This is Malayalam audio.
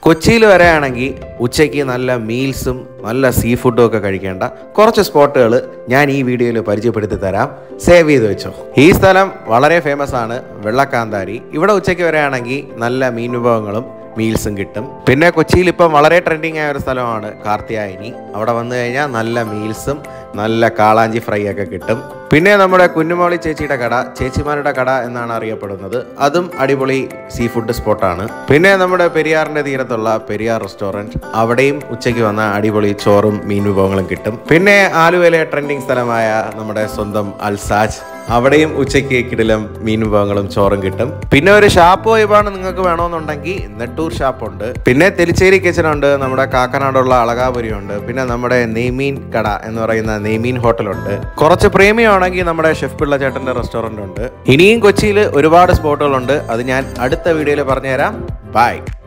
കൊച്ചിയിൽ വരെയാണെങ്കിൽ ഉച്ചയ്ക്ക് നല്ല മീൽസും നല്ല സീ ഫുഡും ഒക്കെ കഴിക്കേണ്ട കുറച്ച് സ്പോട്ടുകൾ ഞാൻ ഈ വീഡിയോയിൽ പരിചയപ്പെടുത്തി തരാം സേവ് ചെയ്ത് വെച്ചോ ഈ സ്ഥലം വളരെ ഫേമസ് ആണ് വെള്ളക്കാന്താരി ഇവിടെ ഉച്ചയ്ക്ക് വരെയാണെങ്കിൽ നല്ല മീൻ വിഭവങ്ങളും മീൽസും കിട്ടും പിന്നെ കൊച്ചിയിൽ ഇപ്പം വളരെ ട്രെൻഡിങ് ആയ ഒരു സ്ഥലമാണ് കാർത്തിയായനി അവിടെ വന്നു കഴിഞ്ഞാൽ നല്ല മീൽസും നല്ല കാളാഞ്ചി ഫ്രൈ ഒക്കെ കിട്ടും പിന്നെ നമ്മുടെ കുഞ്ഞുമോളി ചേച്ചിയുടെ കട ചേച്ചിമാരുടെ കട എന്നാണ് അറിയപ്പെടുന്നത് അതും അടിപൊളി സീ ഫുഡ് സ്പോട്ടാണ് പിന്നെ നമ്മുടെ പെരിയാറിന്റെ തീരത്തുള്ള പെരിയാർ റെസ്റ്റോറൻറ്റ് അവിടെയും ഉച്ചയ്ക്ക് വന്ന അടിപൊളി ചോറും മീൻ വിഭവങ്ങളും കിട്ടും പിന്നെ ആലുവയിലെ ട്രെൻഡിങ് സ്ഥലമായ നമ്മുടെ സ്വന്തം അൽസാജ് അവിടെയും ഉച്ചയ്ക്ക് കിടിലം മീൻ വിഭവങ്ങളും ചോറും കിട്ടും പിന്നെ ഒരു ഷാപ്പ് വൈബാണ് നിങ്ങൾക്ക് വേണമെന്നുണ്ടെങ്കിൽ നെട്ടൂർ ഷാപ്പ് ഉണ്ട് പിന്നെ തെലിച്ചേരി കിച്ചൺ ഉണ്ട് നമ്മുടെ കാക്കനാടുള്ള അളകാപുരി ഉണ്ട് പിന്നെ നമ്മുടെ നെയ്മീൻ കട എന്ന് പറയുന്ന നെയ്മീൻ ഹോട്ടലുണ്ട് കുറച്ച് പ്രീമിയമാണെങ്കിൽ നമ്മുടെ ഷെഫ് പിള്ള ചേട്ടന്റെ റെസ്റ്റോറന്റ് ഉണ്ട് ഇനിയും കൊച്ചിയിൽ ഒരുപാട് സ്പോട്ടുകളുണ്ട് അത് ഞാൻ അടുത്ത വീഡിയോയിൽ പറഞ്ഞുതരാം ബൈ